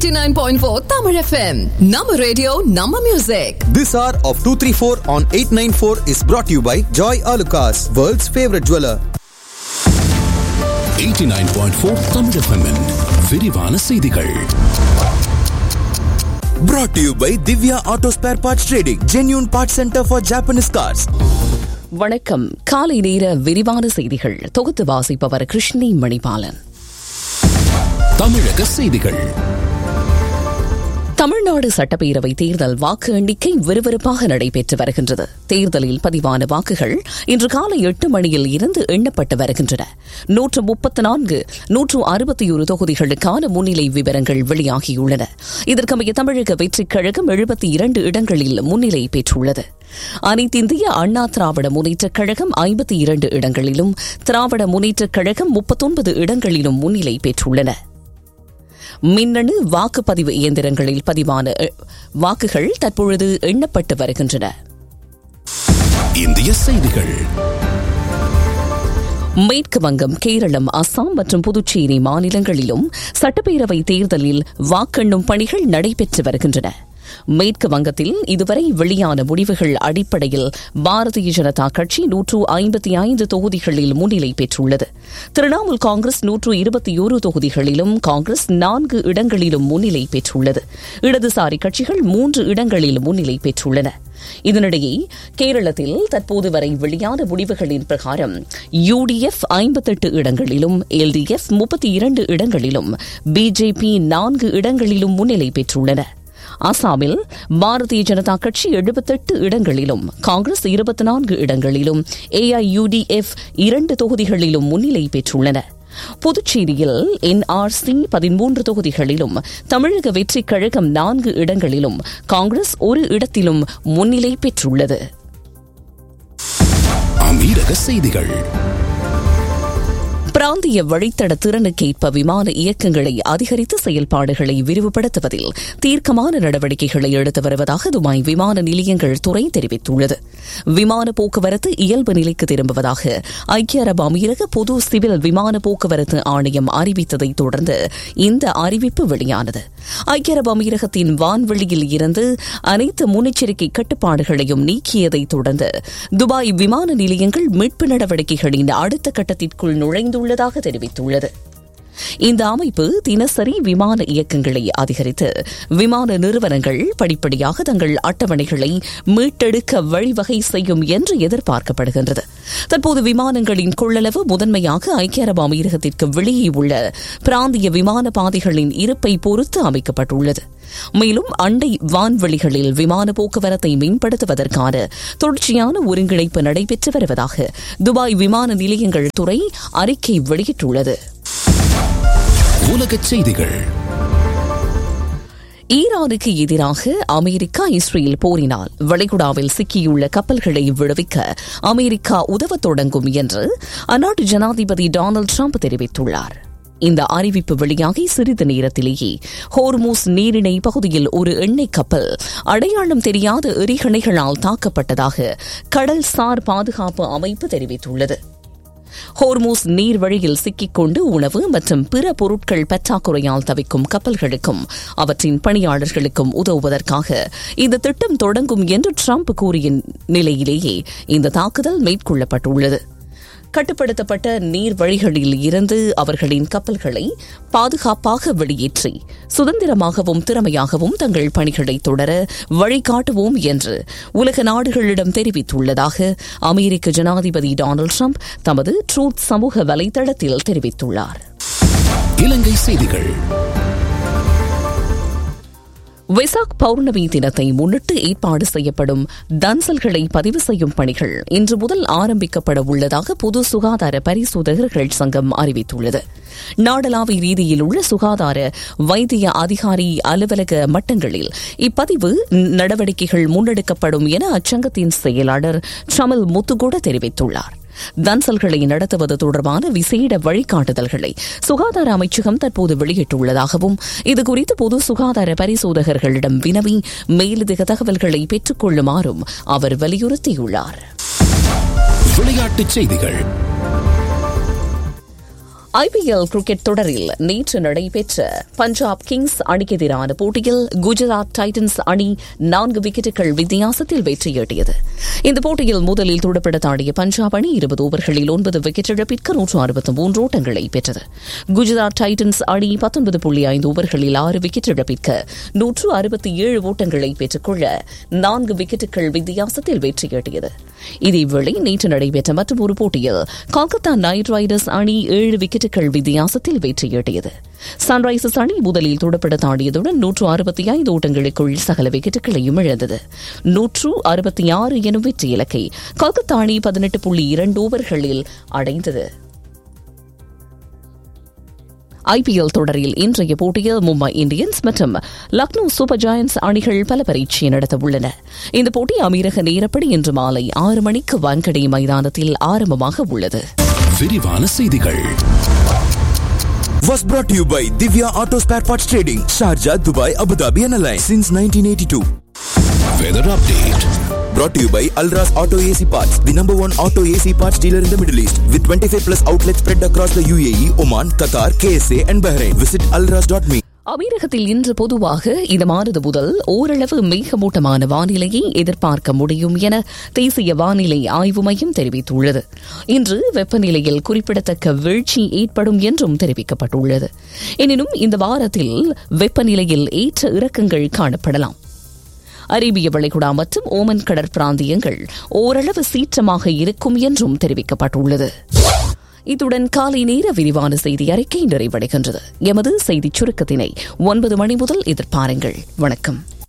89.4 Tamil FM. Nama radio, Nama music. This hour of 234 on 894 is brought to you by Joy Alucas, world's favorite jeweler. 89.4 Tamil FM -இன் விரிவான செய்திகள் Brought to you by Divya Auto Spare Parts Trading, genuine parts center for Japanese cars. வணக்கம் காலை நேர விரிவான செய்திகள் தொகுத்து வாசிப்பவர் கிருஷ்ணி மணிபாலன் தமிழக செய்திகள் தமிழ்நாடு சட்டப்பேரவை தேர்தல் வாக்கு எண்ணிக்கை விறுவிறுப்பாக நடைபெற்று வருகின்றது தேர்தலில் பதிவான வாக்குகள் இன்று காலை எட்டு மணியில் இருந்து எண்ணப்பட்டு வருகின்றன நூற்று முப்பத்து நான்கு நூற்று அறுபத்தி ஒரு தொகுதிகளுக்கான முன்னிலை விவரங்கள் வெளியாகியுள்ளன இதற்கமைய தமிழக வெற்றிக் கழகம் எழுபத்தி இரண்டு இடங்களில் முன்னிலை பெற்றுள்ளது அனைத்திந்திய அண்ணா திராவிட முன்னேற்றக் கழகம் ஐம்பத்தி இரண்டு இடங்களிலும் திராவிட முன்னேற்றக் கழகம் முப்பத்தொன்பது இடங்களிலும் முன்னிலை பெற்றுள்ளன மின்னணு வாக்குப்பதிவு இயந்திரங்களில் பதிவான அ, வாக்குகள் தற்பொழுது எண்ணப்பட்டு வருகின்றன இந்திய செய்திகள் மேற்கு வங்கம் கேரளம் அசாம் மற்றும் புதுச்சேரி மாநிலங்களிலும் சட்டப்பேரவை தேர்தலில் வாக்கெண்ணும் பணிகள் நடைபெற்று வருகின்றன மேற்கு வங்கத்தில் இதுவரை வெளியான முடிவுகள் அடிப்படையில் பாரதிய ஜனதா கட்சி நூற்று ஐம்பத்தி ஐந்து தொகுதிகளில் முன்னிலை பெற்றுள்ளது திரிணாமுல் காங்கிரஸ் நூற்று இருபத்தி ஒரு தொகுதிகளிலும் காங்கிரஸ் நான்கு இடங்களிலும் முன்னிலை பெற்றுள்ளது இடதுசாரி கட்சிகள் மூன்று இடங்களில் முன்னிலை பெற்றுள்ளன இதனிடையே கேரளத்தில் தற்போது வரை வெளியான முடிவுகளின் பிரகாரம் யுடிஎஃப் ஐம்பத்தெட்டு இடங்களிலும் எல்டிஎஃப் முப்பத்தி இரண்டு இடங்களிலும் பிஜேபி நான்கு இடங்களிலும் முன்னிலை பெற்றுள்ளன அசாமில் பாரதிய ஜனதா கட்சி எழுபத்தெட்டு இடங்களிலும் காங்கிரஸ் இருபத்தி நான்கு இடங்களிலும் ஏஐயுடிஎஃப் இரண்டு தொகுதிகளிலும் முன்னிலை பெற்றுள்ளன புதுச்சேரியில் என்ஆர்சி பதிமூன்று தொகுதிகளிலும் தமிழக வெற்றிக் கழகம் நான்கு இடங்களிலும் காங்கிரஸ் ஒரு இடத்திலும் முன்னிலை பெற்றுள்ளது அமீரக செய்திகள் பிராந்திய வழித்தட திறனுக்கேற்ப விமான இயக்கங்களை அதிகரித்து செயல்பாடுகளை விரிவுபடுத்துவதில் தீர்க்கமான நடவடிக்கைகளை எடுத்து வருவதாக துபாய் விமான நிலையங்கள் துறை தெரிவித்துள்ளது விமான போக்குவரத்து இயல்பு நிலைக்கு திரும்புவதாக ஐக்கிய அரபு அமீரக பொது சிவில் விமான போக்குவரத்து ஆணையம் அறிவித்ததை தொடர்ந்து இந்த அறிவிப்பு வெளியானது ஐக்கிய அரபு அமீரகத்தின் வான்வெளியில் இருந்து அனைத்து முன்னெச்சரிக்கை கட்டுப்பாடுகளையும் நீக்கியதை தொடர்ந்து துபாய் விமான நிலையங்கள் மீட்பு நடவடிக்கைகளின் அடுத்த கட்டத்திற்குள் நுழைந்துள்ளதாக தெரிவித்துள்ளது இந்த அமைப்பு தினசரி விமான இயக்கங்களை அதிகரித்து விமான நிறுவனங்கள் படிப்படியாக தங்கள் அட்டவணைகளை மீட்டெடுக்க வழிவகை செய்யும் என்று எதிர்பார்க்கப்படுகின்றது தற்போது விமானங்களின் கொள்ளளவு முதன்மையாக ஐக்கிய அரபு அமீரகத்திற்கு வெளியே உள்ள பிராந்திய விமான பாதைகளின் இருப்பை பொறுத்து அமைக்கப்பட்டுள்ளது மேலும் அண்டை வான்வெளிகளில் விமான போக்குவரத்தை மேம்படுத்துவதற்கான தொடர்ச்சியான ஒருங்கிணைப்பு நடைபெற்று வருவதாக துபாய் விமான நிலையங்கள் துறை அறிக்கை வெளியிட்டுள்ளது உலகச் செய்திகள் ஈரானுக்கு எதிராக அமெரிக்கா இஸ்ரேல் போரினால் வளைகுடாவில் சிக்கியுள்ள கப்பல்களை விடுவிக்க அமெரிக்கா உதவத் தொடங்கும் என்று அந்நாட்டு ஜனாதிபதி டொனால்டு ட்ரம்ப் தெரிவித்துள்ளார் இந்த அறிவிப்பு வெளியாகி சிறிது நேரத்திலேயே ஹோர்மூஸ் நீரிணை பகுதியில் ஒரு எண்ணெய் கப்பல் அடையாளம் தெரியாத எரிகணைகளால் தாக்கப்பட்டதாக கடல்சார் பாதுகாப்பு அமைப்பு தெரிவித்துள்ளது ஹோர்மூஸ் நீர்வழியில் சிக்கிக்கொண்டு உணவு மற்றும் பிற பொருட்கள் பற்றாக்குறையால் தவிக்கும் கப்பல்களுக்கும் அவற்றின் பணியாளர்களுக்கும் உதவுவதற்காக இந்த திட்டம் தொடங்கும் என்று ட்ரம்ப் கூறிய நிலையிலேயே இந்த தாக்குதல் மேற்கொள்ளப்பட்டுள்ளது கட்டுப்படுத்தப்பட்ட நீர்வழிகளில் இருந்து அவர்களின் கப்பல்களை பாதுகாப்பாக வெளியேற்றி சுதந்திரமாகவும் திறமையாகவும் தங்கள் பணிகளை தொடர வழிகாட்டுவோம் என்று உலக நாடுகளிடம் தெரிவித்துள்ளதாக அமெரிக்க ஜனாதிபதி டொனால்டு ட்ரம்ப் தமது ட்ரூத் சமூக வலைதளத்தில் தெரிவித்துள்ளார் இலங்கை செய்திகள் வெசாக் பௌர்ணமி தினத்தை முன்னிட்டு ஏற்பாடு செய்யப்படும் தன்சல்களை பதிவு செய்யும் பணிகள் இன்று முதல் ஆரம்பிக்கப்பட உள்ளதாக பொது சுகாதார பரிசோதகர்கள் சங்கம் அறிவித்துள்ளது நாடளாவிய ரீதியில் உள்ள சுகாதார வைத்திய அதிகாரி அலுவலக மட்டங்களில் இப்பதிவு நடவடிக்கைகள் முன்னெடுக்கப்படும் என அச்சங்கத்தின் செயலாளர் ஷமல் முத்துகூட தெரிவித்துள்ளார் தன்சல்களை நடத்துவது தொடர்பான விசேட வழிகாட்டுதல்களை சுகாதார அமைச்சகம் தற்போது வெளியிட்டுள்ளதாகவும் இதுகுறித்து பொது சுகாதார பரிசோதகர்களிடம் வினவி மேலதிக தகவல்களை பெற்றுக் கொள்ளுமாறும் அவர் வலியுறுத்தியுள்ளார் விளையாட்டுச் செய்திகள் ஐபிஎல் கிரிக்கெட் தொடரில் நேற்று நடைபெற்ற பஞ்சாப் கிங்ஸ் அணிக்கு எதிரான போட்டியில் குஜராத் டைட்டன்ஸ் அணி நான்கு விக்கெட்டுகள் வித்தியாசத்தில் வெற்றியீட்டியது இந்த போட்டியில் முதலில் துடுப்படுத்த ஆடிய பஞ்சாப் அணி இருபது ஓவர்களில் ஒன்பது விக்கெட் இழப்பிற்கு நூற்று அறுபத்தி மூன்று ஓட்டங்களை பெற்றது குஜராத் டைட்டன்ஸ் அணி பத்தொன்பது புள்ளி ஐந்து ஓவர்களில் ஆறு விக்கெட் இழப்பிற்கு நூற்று அறுபத்தி ஏழு ஓட்டங்களை பெற்றுக்கொள்ள நான்கு விக்கெட்டுகள் வித்தியாசத்தில் வெற்றியீட்டியது இதேவேளை நேற்று நடைபெற்ற மற்றொரு போட்டியில் கொல்கத்தா நைட் ரைடர்ஸ் அணி ஏழு விக்கெட்டுகள் வித்தியாசத்தில் வெற்றியீட்டியது சன்ரைசர்ஸ் அணி முதலில் துடுப்படுத்த ஆடியதுடன் நூற்று அறுபத்தி ஐந்து ஓட்டங்களுக்குள் சகல விக்கெட்டுகளையும் இழந்தது நூற்று அறுபத்தி ஆறு எனும் வெற்றி இலக்கை கொல்கத்தா அணி பதினெட்டு புள்ளி இரண்டு ஓவர்களில் அடைந்தது ஐபிஎல் தொடரில் இன்றைய போட்டியில் மும்பை இந்தியன்ஸ் மற்றும் லக்னோ சூப்பர் ஜாயன்ஸ் அணிகள் பல பரீட்சை நடத்த உள்ளன இந்த போட்டி அமீரக நேரப்படி இன்று மாலை ஆறு மணிக்கு வான்கடே மைதானத்தில் ஆரம்பமாக உள்ளது விரிவான செய்திகள் was brought to you by Divya Auto Spare Parts Trading, Sharjah, Dubai, Abu Dhabi and Alliance since 1982. Weather update Brought to you by Alras Auto AC Parts, the number one auto AC parts dealer in the Middle East, with 25 plus outlets spread across the UAE, Oman, Qatar, KSA and Bahrain. Visit alras.me. அமீரகத்தில் இன்று பொதுவாக இதமானது முதல் ஓரளவு மேகமூட்டமான வானிலையை எதிர்பார்க்க முடியும் என தேசிய வானிலை ஆய்வு மையம் தெரிவித்துள்ளது இன்று வெப்பநிலையில் குறிப்பிடத்தக்க வீழ்ச்சி ஏற்படும் என்றும் தெரிவிக்கப்பட்டுள்ளது எனினும் இந்த வாரத்தில் வெப்பநிலையில் ஏற்ற இறக்கங்கள் காணப்படலாம் அரேபிய வளைகுடா மற்றும் ஓமன் கடற்பிராந்தியங்கள் ஓரளவு சீற்றமாக இருக்கும் என்றும் தெரிவிக்கப்பட்டுள்ளது இத்துடன் காலை நேர விரிவான செய்தி அறிக்கை நிறைவடைகின்றது எமது செய்திச் சுருக்கத்தினை ஒன்பது மணி முதல் எதிர்பாருங்கள் வணக்கம்